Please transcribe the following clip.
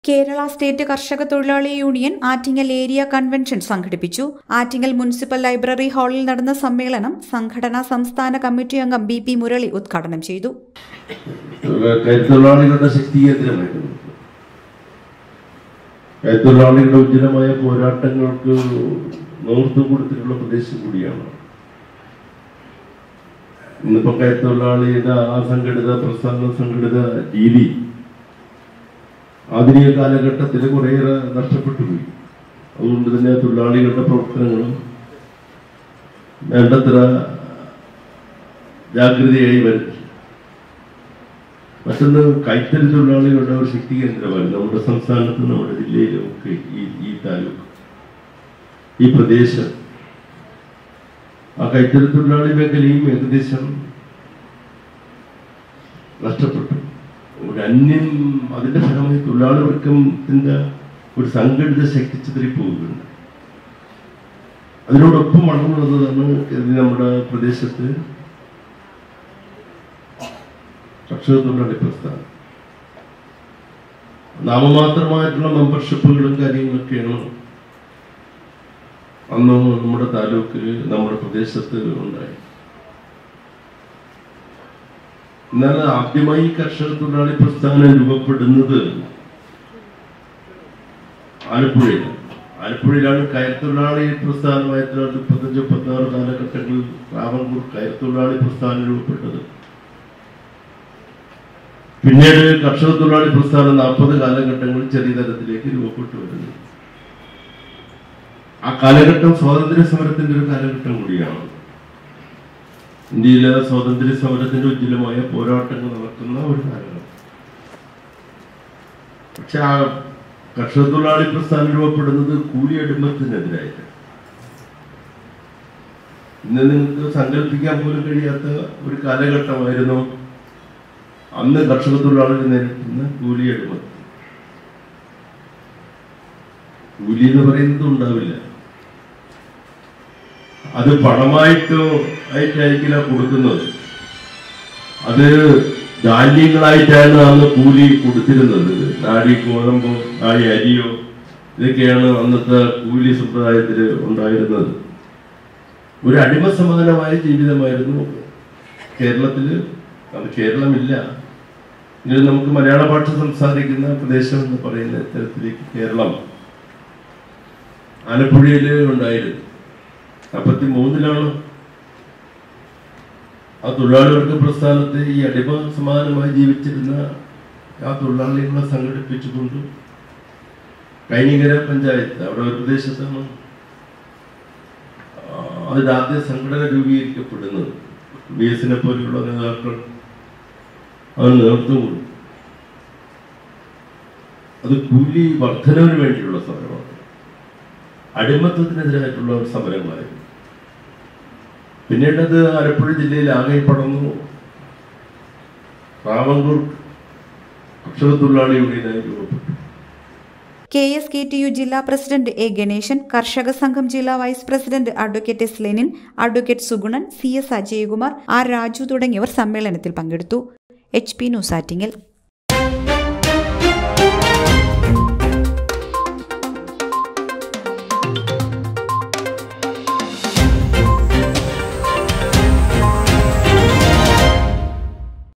Kerala state കർഷക തൊഴിലാളി union Attingal area convention സംഘടിപ്പിച്ചു ആറ്റിങ്ങൽ മുനിസിപ്പൽ ലൈബ്രറി ഹാളിൽ നടന്ന സമ്മേളനം സംഘടനാ സംസ്ഥാന കമ്മിറ്റി അംഗം ബി പി മുരളി ഉദ്ഘാടനം ചെയ്തു കൈത്തൊഴിലാളികളുടെ ശക്തി കേന്ദ്രമായിരുന്നു കൈത്തൊഴിലാളികളുടെ ഉജ്ജ്വലമായ പോരാട്ടങ്ങൾക്ക് നേതൃത്വം കൊടുത്തിട്ടുള്ള പ്രദേശം കൂടിയാണ് ഇന്നിപ്പോ കൈത്തൊഴിലാളിയുടെ ആ സംഘടിത പ്രസ്ഥാന സംഘടിത രീതി ആധുനിക കാലഘട്ടത്തിൽ കുറേയേറെ നഷ്ടപ്പെട്ടു പോയി അതുകൊണ്ട് തന്നെ തൊഴിലാളികളുടെ പ്രവർത്തനങ്ങളും വേണ്ടത്ര ജാഗ്രതയായി വരും മറ്റൊന്ന് കൈത്തറി തൊഴിലാളികളുടെ ഒരു ശക്തി കേന്ദ്രമാണ് നമ്മുടെ സംസ്ഥാനത്തും നമ്മുടെ ജില്ലയിലും ഒക്കെ ഈ ഈ താലൂക്ക് ഈ പ്രദേശം ആ കൈത്തറി തൊഴിലാളി മേഖലയും ഏകദേശം നഷ്ടപ്പെട്ടു ഒരു അന്യം അതിന്റെ ഫലമായി തൊഴിലാളി വർഗത്തിന്റെ ഒരു സംഘടിത ശക്തി ചിതറിപ്പോവുകയുണ്ട് അതിനോടൊപ്പം വളർന്നു വന്നതാണ് ഇത് നമ്മുടെ പ്രദേശത്ത് കർഷക തൊഴിലാളി പ്രസ്ഥാനം നാമമാത്രമായിട്ടുള്ള മെമ്പർഷിപ്പുകളും കാര്യങ്ങളൊക്കെയാണ് അന്ന് നമ്മുടെ താലൂക്കിൽ നമ്മുടെ പ്രദേശത്ത് ഉണ്ടായി എന്നാൽ ആദ്യമായി കർഷക തൊഴിലാളി പ്രസ്ഥാനം രൂപപ്പെടുന്നത് ആലപ്പുഴയിൽ ആലപ്പുഴയിലാണ് കയർത്തൊഴിലാളി പ്രസ്ഥാനം ആയിരത്തി തൊള്ളായിരത്തി മുപ്പത്തഞ്ച് മുപ്പത്തി ആറ് കാലഘട്ടങ്ങളിൽ ട്രാവൻകൂർ കയർത്തൊഴിലാളി പ്രസ്ഥാനം രൂപപ്പെട്ടത് പിന്നീട് കർഷക തൊഴിലാളി പ്രസ്ഥാനം നാൽപ്പത് കാലഘട്ടങ്ങളിൽ ചെറിയ തരത്തിലേക്ക് രൂപപ്പെട്ടു വരുന്നു ആ കാലഘട്ടം സ്വാതന്ത്ര്യ സമരത്തിന്റെ ഒരു കാലഘട്ടം കൂടിയാണ് ഇന്ത്യയിലെ സ്വാതന്ത്ര്യ സമരത്തിന്റെ ഉജ്ജ്വലമായ പോരാട്ടങ്ങൾ നടക്കുന്ന ഒരു കാലഘട്ടം പക്ഷെ ആ കർഷക തൊഴിലാളി പ്രസ്ഥാനം രൂപപ്പെടുന്നത് കൂലിയടിമത്തിനെതിരായിട്ട് ഇന്ന് നിങ്ങൾക്ക് സങ്കല്പിക്കാൻ പോലും കഴിയാത്ത ഒരു കാലഘട്ടമായിരുന്നു അന്ന് കർഷക തൊഴിലാളികൾ നേരിടുന്ന കൂലിയടിമത്ത് കൂലി എന്ന് പറയുന്നത് ഉണ്ടാവില്ല അത് പണമായിട്ടോ ആയിട്ടായിരിക്കില്ല കൊടുക്കുന്നത് അത് ധാന്യങ്ങളായിട്ടാണ് അന്ന് കൂലി കൊടുത്തിരുന്നത് നാടി ഗോതമ്പോ നാടി അരിയോ ഇതൊക്കെയാണ് അന്നത്തെ കൂലി സമ്പ്രദായത്തിൽ ഉണ്ടായിരുന്നത് ഒരു അടിമ സമാനമായ ജീവിതമായിരുന്നു കേരളത്തില് അത് കേരളമില്ല ഇത് നമുക്ക് മലയാള ഭാഷ സംസാരിക്കുന്ന പ്രദേശം എന്ന് പറയുന്ന തരത്തിലേക്ക് കേരളം ആലപ്പുഴയിൽ ഉണ്ടായിരുന്നു നാൽപ്പത്തി മൂന്നിലാണ് ആ തൊഴിലാളി വർഗ പ്രസ്ഥാനത്തെ ഈ അടിമ സമാനമായി ജീവിച്ചിരുന്ന ആ തൊഴിലാളികളെ സംഘടിപ്പിച്ചുകൊണ്ട് കൈനികര പഞ്ചായത്ത് അവിടെ ഒരു പ്രദേശത്താണ് ആ, അതിന്റെ ആദ്യ സംഘടന രൂപീകരിക്കപ്പെടുന്നത് ബി എസിനെ പോലെയുള്ള നേതാക്കൾ അത് നേതൃത്വം കൊടുത്തു അത് കൂലി വർധനവിന് വേണ്ടിയുള്ള സമരമാണ് അടിമത്തത്തിനെതിരായിട്ടുള്ള ഒരു സമരങ്ങളായിരുന്നു പിന്നീട് അത് ആലപ്പുഴ ജില്ലയിൽ ആകെ പടർന്നു റാവങ്കൂർ കർഷക തൊഴിലാളി യൂണിയനായി രൂപപ്പെട്ടു K S K T U ജില്ലാ പ്രസിഡന്റ് എ ഗണേശൻ കർഷക സംഘം ജില്ലാ vice president advocate S Lenin advocate Sugunan C S Ajayakumar R Raju തുടങ്ങിയവർ സമ്മേളനത്തിൽ പങ്കെടുത്തു എച്ച് പി ന്യൂസ് ആറ്റിങ്ങൽ